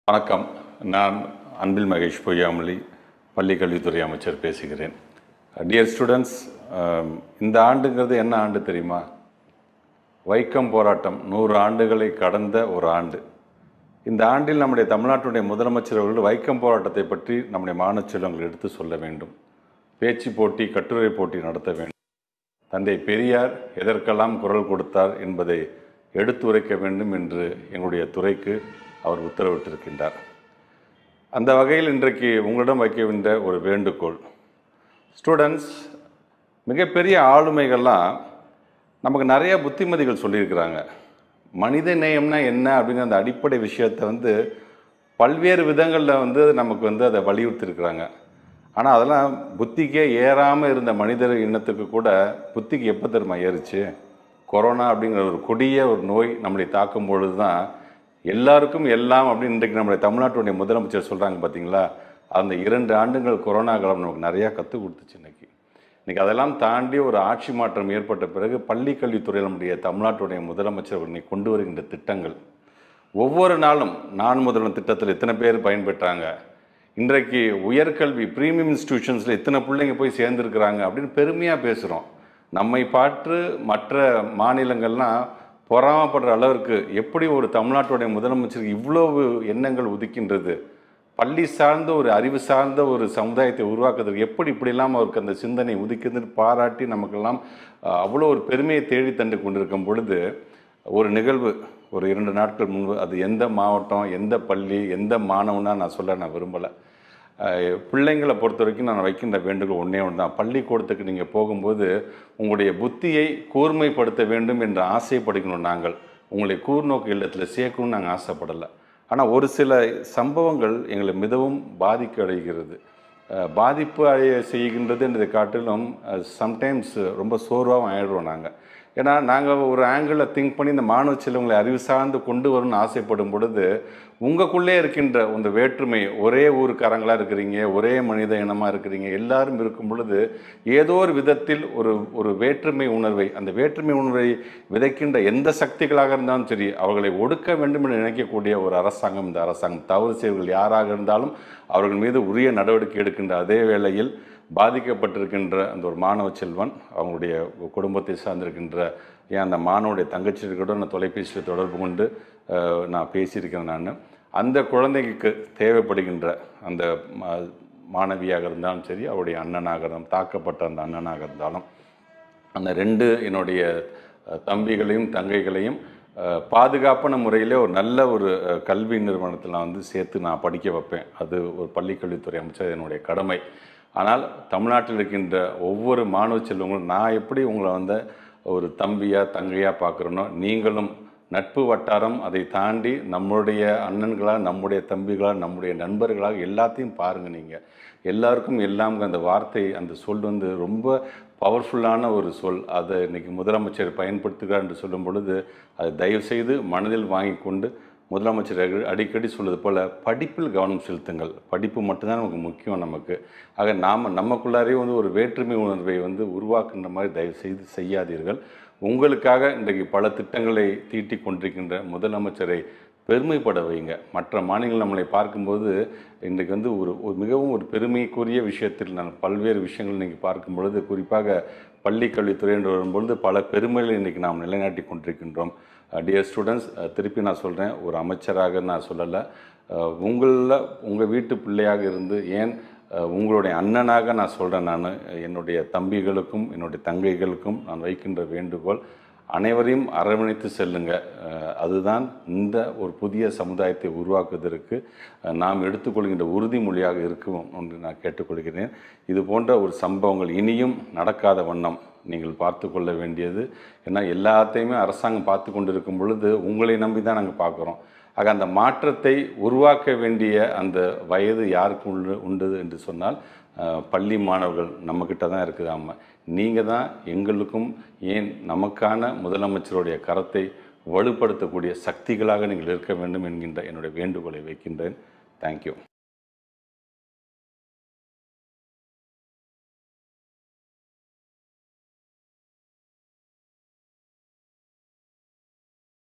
வணக்கம் நான் அன்பில் மகேஷ் பொய்யாமொழி பள்ளிக் கல்வித்துறை அமைச்சர் பேசுகிறேன் டியர் ஸ்டூடெண்ட்ஸ் இந்த ஆண்டுங்கிறது என்ன ஆண்டு தெரியுமா வைக்கம் போராட்டம் நூறு ஆண்டுகளை கடந்த ஒரு ஆண்டு இந்த ஆண்டில் நம்முடைய தமிழ்நாட்டுடைய முதலமைச்சர் அவர்கள் வைக்கம் போராட்டத்தை பற்றி நம்முடைய மாணவ செல்வங்கள் எடுத்து சொல்ல வேண்டும் பேச்சு போட்டி கட்டுரை போட்டி நடத்த வேண்டும் தந்தை பெரியார் எதற்கெல்லாம் குரல் கொடுத்தார் என்பதை எடுத்துரைக்க வேண்டும் என்று எங்களுடைய துறைக்கு அவர் உத்தரவிட்டிருக்கின்றார் அந்த வகையில் இன்றைக்கு உங்களிடம் வைக்கின்ற ஒரு வேண்டுகோள் ஸ்டூடெண்ட்ஸ் மிகப்பெரிய ஆளுமைகள்லாம் நமக்கு நிறைய புத்திமதிகள் சொல்லியிருக்கிறாங்க மனித நேயம்னா என்ன அப்படிங்கிற அந்த அடிப்படை விஷயத்தை வந்து பல்வேறு விதங்களில் வந்து நமக்கு வந்து அதை வலியுறுத்தியிருக்கிறாங்க ஆனால் அதெல்லாம் புத்திக்கே ஏறாமல் இருந்த மனிதர் இனத்துக்கு கூட புத்திக்கு எப்போ தெரியுமா ஏறுச்சு கொரோனா அப்படிங்கிற ஒரு கொடிய ஒரு நோய் நம்மளை தாக்கும் பொழுது தான் எல்லாருக்கும் எல்லாம் அப்படின்னு இன்றைக்கு நம்முடைய தமிழ்நாட்டுடைய முதலமைச்சர் சொல்கிறாங்க பார்த்தீங்களா அந்த இரண்டு ஆண்டுகள் கொரோனா காலம் நமக்கு நிறையா கற்றுக் கொடுத்துச்சு இன்னைக்கு இன்னைக்கு அதெல்லாம் தாண்டி ஒரு ஆட்சி மாற்றம் ஏற்பட்ட பிறகு பள்ளி கல்வித்துறையில் நம்முடைய தமிழ்நாட்டுடைய முதலமைச்சர் இன்னைக்கு கொண்டு வருகின்ற திட்டங்கள் ஒவ்வொரு நாளும் நான் முதல்வன் திட்டத்தில் எத்தனை பேர் பயன்பெற்றாங்க இன்றைக்கு உயர்கல்வி ப்ரீமியம் இன்ஸ்டிடியூஷன்ஸில் இத்தனை பிள்ளைங்க போய் சேர்ந்துருக்கிறாங்க அப்படின்னு பெருமையாக பேசுகிறோம் நம்மை பாற்று மற்ற மாநிலங்கள்லாம் பொறாமப்படுற அளவிற்கு எப்படி ஒரு தமிழ்நாட்டுடைய முதலமைச்சருக்கு இவ்வளவு எண்ணங்கள் உதிக்கின்றது பள்ளி சார்ந்த ஒரு அறிவு சார்ந்த ஒரு சமுதாயத்தை உருவாக்குறதுக்கு எப்படி இப்படிலாம் அவருக்கு அந்த சிந்தனை உதிக்குதுன்னு பாராட்டி நமக்கெல்லாம் அஹ், அவ்வளோ ஒரு பெருமையை தேடி தந்து கொண்டிருக்கும் பொழுது ஒரு நிகழ்வு ஒரு இரண்டு நாட்கள் முன்பு அது எந்த மாவட்டம் எந்த பள்ளி எந்த மாணவனா நான் சொல்ல நான் விரும்பலை அஹ், பிள்ளைங்களை பொறுத்த வரைக்கும் நான் வைக்கின்ற வேண்டுகோள் ஒன்றே ஒன்று தான் பள்ளிக்கூடத்துக்கு நீங்கள் போகும்போது உங்களுடைய புத்தியை கூர்மைப்படுத்த வேண்டும் என்று ஆசைப்படுகிறோம் நாங்கள் உங்களை கூர்நோக்கு இல்லத்தில் சேர்க்கணும்னு நாங்கள் ஆசைப்படலை ஆனால் ஒரு சில சம்பவங்கள் எங்களை மிகவும் பாதிக்க அடைகிறது அஹ், பாதிப்பு அடைய செய்கின்றது என்றதை காட்டிலும் சம்டைம்ஸ் ரொம்ப சோர்வாகவும் ஆயிடுறோம் நாங்கள் ஏன்னா நாங்கள் ஒரு ஆங்கிளில் திங்க் பண்ணி இந்த மாணவ செல்வங்களை அறிவு சார்ந்து கொண்டு வரணும்னு ஆசைப்படும் பொழுது உங்களுக்குள்ளே இருக்கின்ற அந்த வேற்றுமை ஒரே ஊருக்காரங்களாக இருக்கிறீங்க ஒரே மனித இனமாக இருக்கிறீங்க எல்லாரும் இருக்கும் பொழுது ஏதோ ஒரு விதத்தில் ஒரு ஒரு வேற்றுமை உணர்வை அந்த வேற்றுமை உணர்வை விதைக்கின்ற எந்த சக்திகளாக இருந்தாலும் சரி அவர்களை ஒடுக்க வேண்டும் என்று நினைக்கக்கூடிய ஒரு அரசாங்கம் இந்த அரசாங்கம் தவறு செய்வர்கள் யாராக இருந்தாலும் அவர்கள் மீது உரிய நடவடிக்கை எடுக்கின்ற அதே வேளையில் பாதிக்கப்பட்டிருக்கின்ற அந்த ஒரு மாணவ செல்வன் அவங்களுடைய குடும்பத்தை சார்ந்திருக்கின்ற ஏன் அந்த மாணவனுடைய தங்கச்சி கூட நான் தொலைபேசியில் தொடர்பு கொண்டு அஹ், நான் பேசியிருக்கிறேன் நான் அந்த குழந்தைக்கு தேவைப்படுகின்ற அந்த ம- மாணவியாக இருந்தாலும் சரி அவருடைய அண்ணனாக இருந்தாலும் தாக்கப்பட்ட அந்த அண்ணனாக இருந்தாலும் அந்த ரெண்டு என்னுடைய அஹ், தம்பிகளையும் தங்கைகளையும் அஹ், பாதுகாப்பான முறையிலே ஒரு நல்ல ஒரு அஹ், கல்வி நிறுவனத்தில் நான் வந்து சேர்த்து நான் படிக்க வைப்பேன் அது ஒரு பள்ளிக்கல்வித்துறை அமைச்சர் என்னுடைய கடமை ஆனால் தமிழ்நாட்டில் இருக்கின்ற ஒவ்வொரு மாணவ செல்வங்களும் நான் எப்படி உங்களை வந்து ஒரு தம்பியா தங்கையா பார்க்குறேனோ நீங்களும் நட்பு வட்டாரம் அதை தாண்டி நம்முடைய அண்ணன்களாக நம்முடைய தம்பிகளாக நம்முடைய நண்பர்களாக எல்லாத்தையும் பாருங்கள் நீங்கள் எல்லாருக்கும் எல்லாம் அந்த வார்த்தை அந்த சொல் வந்து ரொம்ப பவர்ஃபுல்லான ஒரு சொல் அதை இன்னைக்கு முதலமைச்சர் பயன்படுத்துகிறார் என்று சொல்லும் பொழுது அதை தயவு செய்து மனதில் வாங்கி கொண்டு முதலமைச்சர் அடி- அடிக்கடி சொல்வது போல் படிப்பில் கவனம் செலுத்துங்கள் படிப்பு மட்டும்தான் நமக்கு முக்கியம் நமக்கு ஆக நாம் நமக்குள்ளாரே வந்து ஒரு வேற்றுமை உணர்வை வந்து உருவாக்குன்ற மாதிரி தயவு செய்து செய்யாதீர்கள் உங்களுக்காக இன்றைக்கு பல திட்டங்களை தீட்டிக் கொண்டிருக்கின்ற முதலமைச்சரை பெருமைப்பட வைங்க மற்ற மாநிலங்கள் நம்மளை பார்க்கும்போது இன்றைக்கு வந்து ஒரு ஒரு மிகவும் ஒரு பெருமைக்குரிய விஷயத்தில் நான் பல்வேறு விஷயங்கள் இன்றைக்கி பார்க்கும் பொழுது குறிப்பாக பள்ளி கல்வித்துறை என்று வரும்பொழுது பல பெருமைகளை இன்றைக்கி நாம் நிலைநாட்டி கொண்டிருக்கின்றோம் டியர் ஸ்டூடெண்ட்ஸ் திருப்பி நான் சொல்கிறேன் ஒரு அமைச்சராக நான் சொல்லலை உங்களில் உங்கள் வீட்டு பிள்ளையாக இருந்து ஏன் அஹ், உங்களுடைய அண்ணனாக நான் சொல்கிறேன் நான் என்னுடைய தம்பிகளுக்கும் என்னுடைய தங்கைகளுக்கும் நான் வைக்கின்ற வேண்டுகோள் அனைவரையும் அரவணைத்து செல்லுங்க அஹ், அதுதான் இந்த ஒரு புதிய சமுதாயத்தை உருவாக்குவதற்கு அஹ், நாம் எடுத்துக்கொள்கின்ற உறுதிமொழியாக இருக்கும் என்று நான் கேட்டுக்கொள்கிறேன் இது போன்ற ஒரு சம்பவங்கள் இனியும் நடக்காத வண்ணம் நீங்கள் பார்த்து கொள்ள வேண்டியது ஏன்னா எல்லாத்தையுமே அரசாங்கம் பார்த்து கொண்டிருக்கும் பொழுது உங்களை நம்பி தான் நாங்கள் பார்க்குறோம் ஆக அந்த மாற்றத்தை உருவாக்க வேண்டிய அந்த வயது யாருக்கு உண்டு உண்டு என்று சொன்னால் அஹ், பள்ளி மாணவர்கள் நம்மக்கிட்ட தான் இருக்குது ஆமாம் நீங்கள் தான் எங்களுக்கும் ஏன் நமக்கான முதலமைச்சருடைய கரத்தை வலுப்படுத்தக்கூடிய சக்திகளாக நீங்கள் இருக்க வேண்டும் என்கின்ற என்னுடைய வேண்டுகோளை வைக்கின்றேன் தேங்க்யூ